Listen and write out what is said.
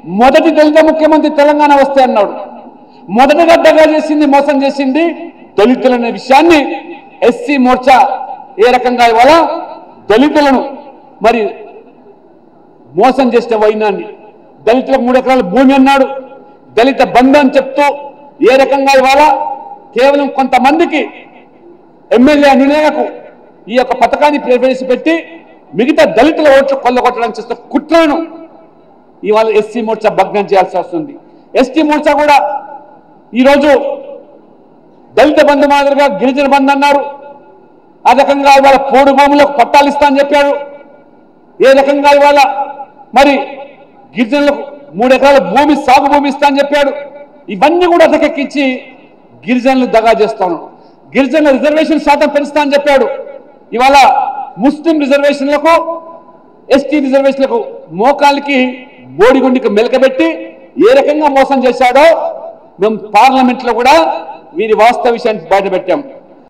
మొదటి దళిత ముఖ్యమంత్రి తెలంగాణ వస్తే అన్నాడు మొదటగా దగా చేసింది మోసం చేసింది దళితులనే విషయాన్ని ఎస్సీ మోర్చా ఏ రకంగా ఇవాళ దళితులను మరి మోసం చేసిన వైనాన్ని దళితులకు మూడు ఎకరాల భూమి అన్నాడు దళిత బంధు అని చెప్తూ ఏ రకంగా ఇవాళ కేవలం కొంతమందికి ఎమ్మెల్యే అనునేలకు ఈ యొక్క పథకాన్ని ప్రవేశపెట్టి మిగతా దళితుల ఓట్లు కొల్లగొట్టడానికి చేస్తున్న కుట్రను ఇవాళ ఎస్సీ మోర్చా భగ్నం చేయాల్సి వస్తుంది ఎస్టీ మోర్చా కూడా ఈరోజు దళిత బంధు మాదిరిగా గిరిజన బంధు అన్నారు ఆ రకంగా ఇవాళ పోడు భూములకు పట్టాలు ఇస్తా అని చెప్పాడు ఏ రకంగా ఇవాళ మరి గిరిజనులకు మూడు ఎకరాల భూమి సాగు భూమి ఇస్తా అని చెప్పాడు ఇవన్నీ కూడా అతకెక్కించి గిరిజనులు దగా చేస్తాను గిరిజనుల రిజర్వేషన్ శాతం పెంచుతా అని చెప్పాడు ఇవాళ ముస్లిం రిజర్వేషన్లకు ఎస్టీ రిజర్వేషన్లకు మోకాళ్ళకి బోడిగుండికి మెలకబెట్టి ఏ రకంగా మోసం చేశాడో మేము పార్లమెంట్లో కూడా వీరి వాస్తవ విషయాన్ని బయటపెట్టాం